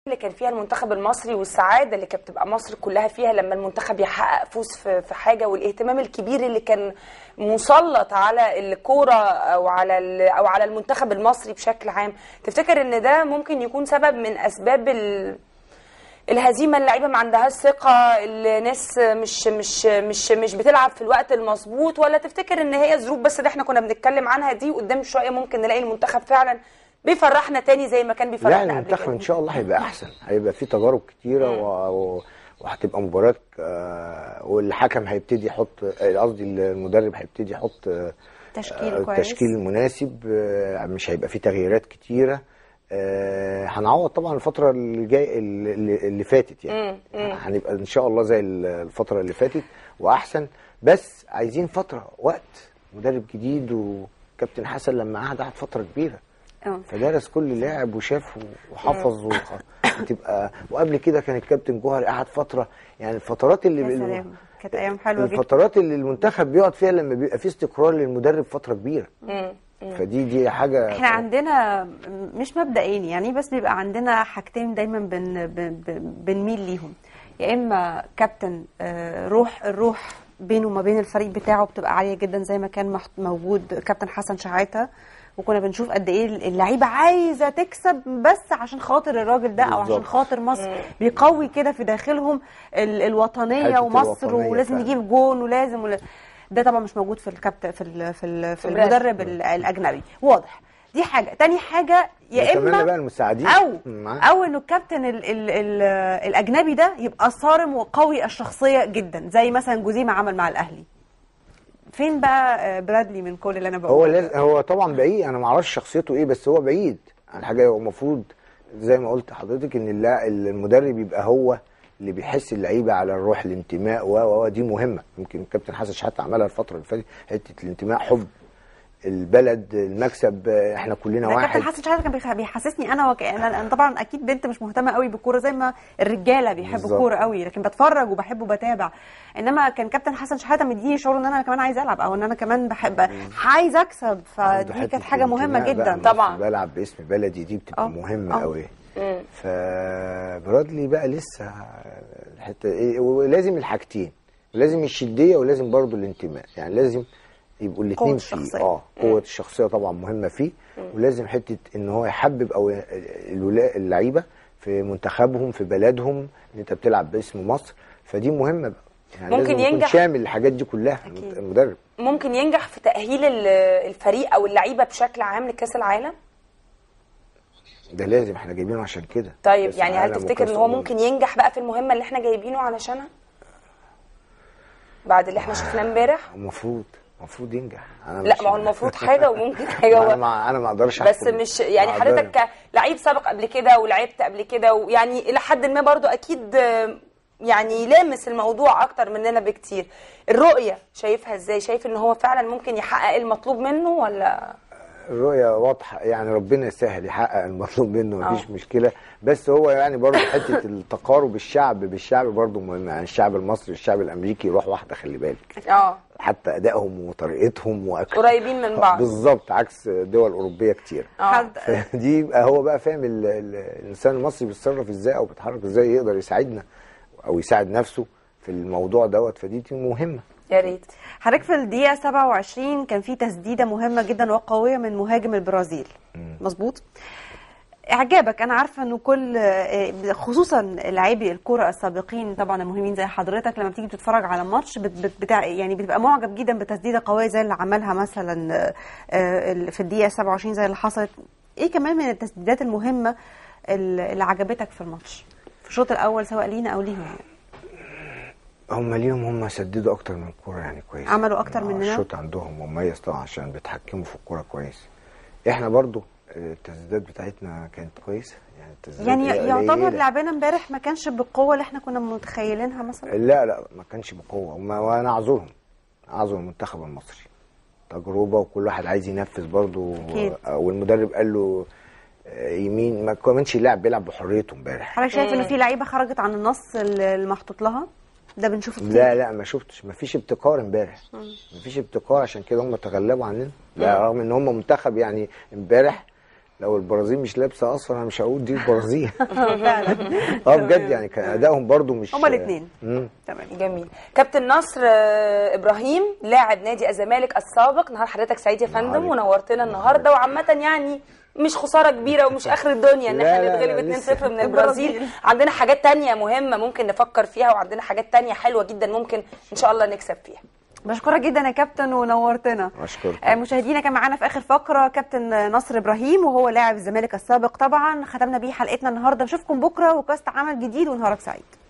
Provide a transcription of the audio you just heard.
اللي كان فيها المنتخب المصري والسعاده اللي كانت بتبقى مصر كلها فيها لما المنتخب يحقق فوز في في حاجه والاهتمام الكبير اللي كان مسلط على الكوره او على ال- او على المنتخب المصري بشكل عام تفتكر ان ده ممكن يكون سبب من اسباب ال... الهزيمه اللعيبه ما عندهاش ثقه الناس مش مش مش مش بتلعب في الوقت المظبوط ولا تفتكر ان هي ظروف بس اللي احنا كنا بنتكلم عنها دي قدام شويه ممكن نلاقي المنتخب فعلا بيفرحنا تاني زي ما كان لا بيفرحنا قبل المنتخب كده ان شاء الله هيبقى احسن هيبقى فيه تجارب كتيره و... و... وهتبقى مباراه آه، والحكم هيبتدي يحط آه، قصدي المدرب هيبتدي يحط آه، تشكيل آه، كويس. التشكيل المناسب آه، مش هيبقى فيه تغييرات كتيره آه، هنعوض طبعا الفتره اللي جاي اللي, اللي فاتت يعني هنبقى ان شاء الله زي الفتره اللي فاتت واحسن بس عايزين فتره وقت مدرب جديد وكابتن حسن لما قعد قعد فتره كبيره اه فدرس كل لاعب وشاف وحفظ وخ- وتبقى وقبل كده كان الكابتن جوهري قعد فتره يعني الفترات اللي يا سلام كانت ايام حلوه جدا الفترات اللي المنتخب بيقعد فيها لما بيبقى فيه استقرار للمدرب فتره كبيره فدي دي حاجه احنا عندنا مش مبدئين يعني بس بيبقى عندنا حاجتين دايما بن بن بن- بنميل ليهم يا اما كابتن آه، روح الروح بينه وما بين الفريق بتاعه بتبقى عاليه جدا زي ما كان محت- موجود كابتن حسن شحاته وكنا بنشوف قد ايه اللعيبه عايزه تكسب بس عشان خاطر الراجل ده او عشان بالظبط. خاطر مصر بيقوي كده في داخلهم ال- الوطنيه حتة ومصر الوطنية ولازم فعلا. يجيب جون ولازم ولا ده طبعا مش موجود في الكابتن في ال في ال في الرسم. المدرب ال- الاجنبي واضح دي حاجه تاني حاجه يا نتمنى بقى اما المساعدين او معاه. او انه الكابتن ال ال ال الاجنبي ده يبقى صارم وقوي الشخصيه جدا زي مثلا جوزيه ما عمل مع الاهلي فين بقى آه، برادلي من كل اللي انا هو بقوله لازم هو طبعا بعيد انا ما اعرفش شخصيته ايه بس هو بعيد عن حاجه هو المفروض زي ما قلت لحضرتك ان اللا- المدرب يبقى هو اللي بيحس اللعيبه على الروح الانتماء و و و دي مهمه يمكن الكابتن حسن شحاته عملها الفتره اللي فاتت حته الانتماء حب البلد المكسب آه، احنا كلنا ده واحد كابتن حسن شحاته كان بيخ- بيحسسني انا وك... انا أنا طبعا اكيد بنت مش مهتمه قوي بالكوره زي ما الرجاله بيحبوا بالظبط. الكوره قوي لكن بتفرج وبحب وبتابع انما كان كابتن حسن شحاته مديني شعور ان انا كمان عايز العب او ان انا كمان بحب عايز اكسب عنده فدي حتة كانت حاجه مهمه الانتماء بقى، جدا مصر طبعاً. بلعب باسم بلدي دي بتبقى آه. مهمه آه. قوي فبرادلي بقى لسه الحته ايه ولازم الحاجتين لازم الشديه ولازم برضو الانتماء يعني لازم يبقوا الاثنين قوة فيه الشخصية. اه قوه الشخصيه طبعا مهمه فيه ولازم حته ان هو يحبب او الولا- اللعيبه في منتخبهم في بلدهم ان انت بتلعب باسم مصر فدي مهمه بقى يعني ممكن لازم يكون ينجح. شامل الحاجات دي كلها أكيد. المدرب ممكن ينجح في تأهيل ال- الفريق أو اللعيبة بشكل عام لكأس العالم؟ ده لازم احنا جايبينه عشان كده طيب كأس يعني هل العالم تفتكر وكأس ان هو أمم. ممكن ينجح بقى في المهمة اللي احنا جايبينه علشانها؟ بعد اللي احنا شفناه امبارح؟ المفروض المفروض ينجح انا لا مش- ما هو المفروض حاجة وممكن حاجة انا هو ما انا ما اقدرش بس أحكم. مش يعني ما حضرتك أقدرش. كلعيب سابق قبل كده ولعبت قبل كده ويعني الى حد ما برضو اكيد آه، يعني لامس الموضوع اكتر مننا بكتير الرؤية شايفها ازاي شايف ان هو فعلا ممكن يحقق المطلوب منه ولا الرؤية واضحة يعني ربنا يسهل يحقق المطلوب منه مفيش آه. مشكلة بس هو يعني برضه حتة التقارب الشعب بالشعب برضه مهم يعني الشعب المصري والشعب الأمريكي يروح واحدة خلي بالك اه حتى أدائهم وطريقتهم وأكل قريبين من بعض بالظبط عكس دول أوروبية كتير اه حد دي يبقى هو بقى فاهم ال- ال- الإنسان المصري بيتصرف إزاي أو بيتحرك إزاي يقدر يساعدنا أو يساعد نفسه في الموضوع دوت فدي دي مهمة يا ريت حضرتك في الدقيقة 27 كان في تسديدة مهمة جدا وقوية من مهاجم البرازيل مظبوط اعجابك انا عارفه انه كل آه، خصوصا لاعبي الكره السابقين طبعا المهمين زي حضرتك لما بتيجي تتفرج على ماتش بت بت بتاع يعني بتبقى معجب جدا بتسديده قويه زي اللي عملها مثلا آه، آه، في الدقيقه 27 زي اللي حصلت ايه كمان من التسديدات المهمه اللي عجبتك في الماتش في الشوط الاول سواء لينا او ليهم يعني. هم ليهم هم سددوا اكتر من الكوره يعني كويس عملوا أكتر آه، مننا؟ الشوط عندهم مميز طبعا عشان بيتحكموا في الكوره كويس احنا برضو آه، التسديدات بتاعتنا كانت كويسه يعني التسديدات يعني هي يعتبر قليلة. لعبنا امبارح ما كانش بالقوه اللي احنا كنا متخيلينها مثلا لا لا ما كانش بقوه وما- وانا اعذرهم اعذر المنتخب المصري تجربه وكل واحد عايز ينفذ برضو أكيد. آه، والمدرب قال له آه، يمين ما كانش اللاعب بيلعب بحريته امبارح حضرتك شايف ان في لعيبه خرجت عن النص المحطوط لها ده بنشوفه كتير لا لا ما شفتش ما فيش ابتكار امبارح ما فيش ابتكار عشان كده هم تغلبوا عننا لا رغم ان هم منتخب يعني امبارح لو البرازيل مش لابسه اصفر انا مش هقول دي البرازيل فعلا اه بجد يعني كان ادائهم برضو مش هما الاثنين مم. تمام جميل كابتن نصر آه، ابراهيم لاعب نادي الزمالك السابق نهار حضرتك سعيد يا فندم عليك. ونورتنا النهارده وعامه يعني مش خساره كبيره ومش اخر الدنيا ان لا، احنا لا، نتغلب لا، 2-0 لسه. من البرازيل البرازيل. عندنا حاجات تانية مهمه ممكن نفكر فيها وعندنا حاجات تانية حلوه جدا ممكن ان شاء الله نكسب فيها بشكرك جدا يا كابتن ونورتنا أشكرك. آه، مشاهدينا كان معانا في اخر فقره كابتن نصر ابراهيم وهو لاعب الزمالك السابق طبعا ختمنا بيه حلقتنا النهارده نشوفكم بكره وكاست عمل جديد ونهارك سعيد